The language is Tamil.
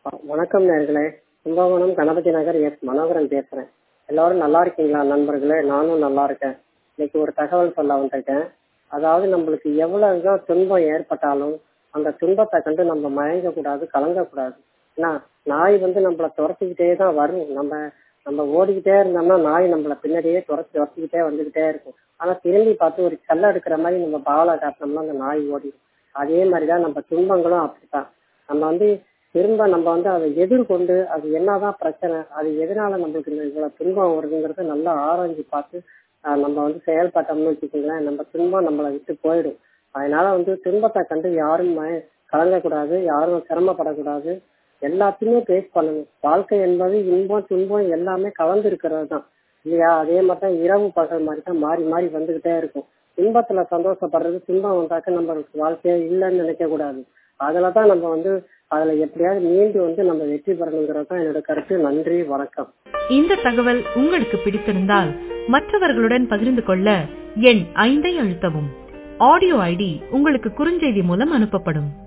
வணக்கம் நேர்களே கும்பகோணம் கணபதி நகர் எஸ் மனோகரன் பேசுறேன் எல்லாரும் நல்லா இருக்கீங்களா நண்பர்களே நானும் நல்லா இருக்கேன் இன்னைக்கு ஒரு தகவல் சொல்ல வந்திருக்கேன் அதாவது நம்மளுக்கு எவ்வளவுதான் துன்பம் ஏற்பட்டாலும் அந்த துன்பத்தை கண்டு நம்ம மயங்க கூடாது கலங்க கூடாது ஏன்னா நாய் வந்து நம்மள துரத்திக்கிட்டே தான் வரும் நம்ம நம்ம ஓடிக்கிட்டே இருந்தோம்னா நாய் நம்மள பின்னாடியே துரத்தி துரத்திக்கிட்டே வந்துகிட்டே இருக்கும் ஆனா திரும்பி பார்த்து ஒரு கல்ல எடுக்கிற மாதிரி நம்ம பாவலா காட்டினோம்னா அந்த நாய் ஓடிடும் அதே மாதிரிதான் நம்ம துன்பங்களும் அப்படித்தான் நம்ம வந்து திரும்ப நம்ம வந்து அதை எதிர்கொண்டு அது என்னதான் பிரச்சனை அது எதனால நம்மளுக்கு இந்த இவ்வளவு துன்பம் வருதுங்கிறத நல்லா ஆராய்ஞ்சு பார்த்து ஆஹ் நம்ம வந்து செயல்பட்டோம்னு வச்சுக்கோங்களேன் நம்ம துன்பம் நம்மளை விட்டு போயிடும் அதனால வந்து துன்பத்தை கண்டு யாரும் மய- கலங்கக்கூடாது யாரும் சிரமப்படக்கூடாது எல்லாத்தையுமே பேஸ் பண்ணணும் வாழ்க்கை என்பது இன்பம் துன்பம் எல்லாமே கலந்து இருக்கிறது தான் இல்லையா அதே மாதிரி தான் இரவு பகல் மாதிரி தான் மாறி மாறி வந்துகிட்டே இருக்கும் இன்பத்துல சந்தோஷப்படுறது துன்பம் வந்தாக்க நம்மளுக்கு வாழ்க்கையே இல்லைன்னு நினைக்க கூடாது அதுல தான் நம்ம வந்து அதுல எப்படியாவது மீண்டு வந்து நம்ம வெற்றி பெறணுங்கிறது தான் என்னோட கருத்து நன்றி வணக்கம் இந்த தகவல் உங்களுக்கு பிடித்திருந்தால் மற்றவர்களுடன் பகிர்ந்து கொள்ள எண் ஐந்தை அழுத்தவும் ஆடியோ ஐடி உங்களுக்கு குறுஞ்செய்தி மூலம் அனுப்பப்படும்